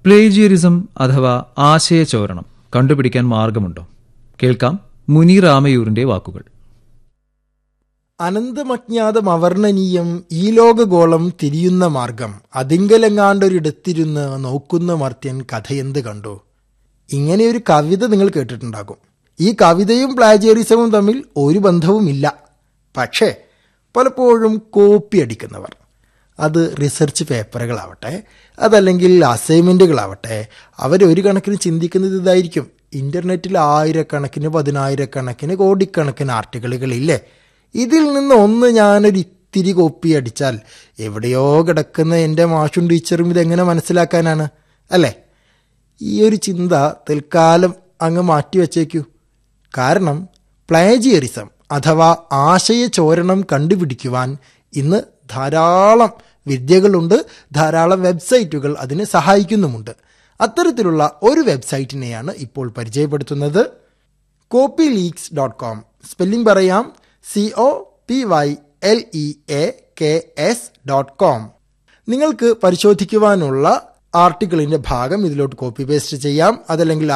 plagiarism അഥവാ ആശയചോരണം കണ്ടുപിടിക്കാൻ മാർഗമുണ്ടോ കേൾക്കാം മുനീർ ആമയൂരിന്റെ വാക്കുകൾ അനന്തമജ്ഞാതം അവർണ്ണനീയം ഈ ലോകഗോളം തിരിയുന്ന മാർഗം അതിങ്കലെങ്ങാണ്ടൊരിടത്തിരുന്ന് നോക്കുന്ന മർത്യൻ കഥയെന്ത് കണ്ടു ഇങ്ങനെയൊരു കവിത നിങ്ങൾ കേട്ടിട്ടുണ്ടാകും ഈ കവിതയും പ്ലാജിയറിസവും തമ്മിൽ ഒരു ബന്ധവുമില്ല പക്ഷേ പലപ്പോഴും കോപ്പി അടിക്കുന്നവർ അത് റിസർച്ച് പേപ്പറുകളാവട്ടെ അതല്ലെങ്കിൽ അസൈൻമെൻറ്റുകളാവട്ടെ അവരൊരു കണക്കിന് ചിന്തിക്കുന്നത് ഇതായിരിക്കും ഇൻ്റർനെറ്റിൽ ആയിരക്കണക്കിന് പതിനായിരക്കണക്കിന് കോടിക്കണക്കിന് ആർട്ടിക്കിളുകളില്ലേ ഇതിൽ നിന്ന് ഒന്ന് ഞാനൊരു ഇത്തിരി കോപ്പി അടിച്ചാൽ എവിടെയോ കിടക്കുന്ന എൻ്റെ മാഷും ടീച്ചറും ഇതെങ്ങനെ മനസ്സിലാക്കാനാണ് അല്ലേ ഈ ഒരു ചിന്ത തൽക്കാലം അങ്ങ് മാറ്റിവെച്ചേക്കൂ കാരണം പ്ലാജിയറിസം അഥവാ ആശയചോരണം കണ്ടുപിടിക്കുവാൻ ഇന്ന് ധാരാളം വിദ്യകളുണ്ട് ധാരാളം വെബ്സൈറ്റുകൾ അതിന് സഹായിക്കുന്നുമുണ്ട് അത്തരത്തിലുള്ള ഒരു വെബ്സൈറ്റിനെയാണ് ഇപ്പോൾ പരിചയപ്പെടുത്തുന്നത് Copyleaks dot com spelling പറയാം C O P Y L E A K S dot com നിങ്ങൾക്ക് പരിശോധിക്കുവാനുള്ള ആർട്ടിക്കിളിന്റെ ഭാഗം ഇതിലോട്ട് കോപ്പി പേസ്റ്റ് ചെയ്യാം അതല്ലെങ്കിൽ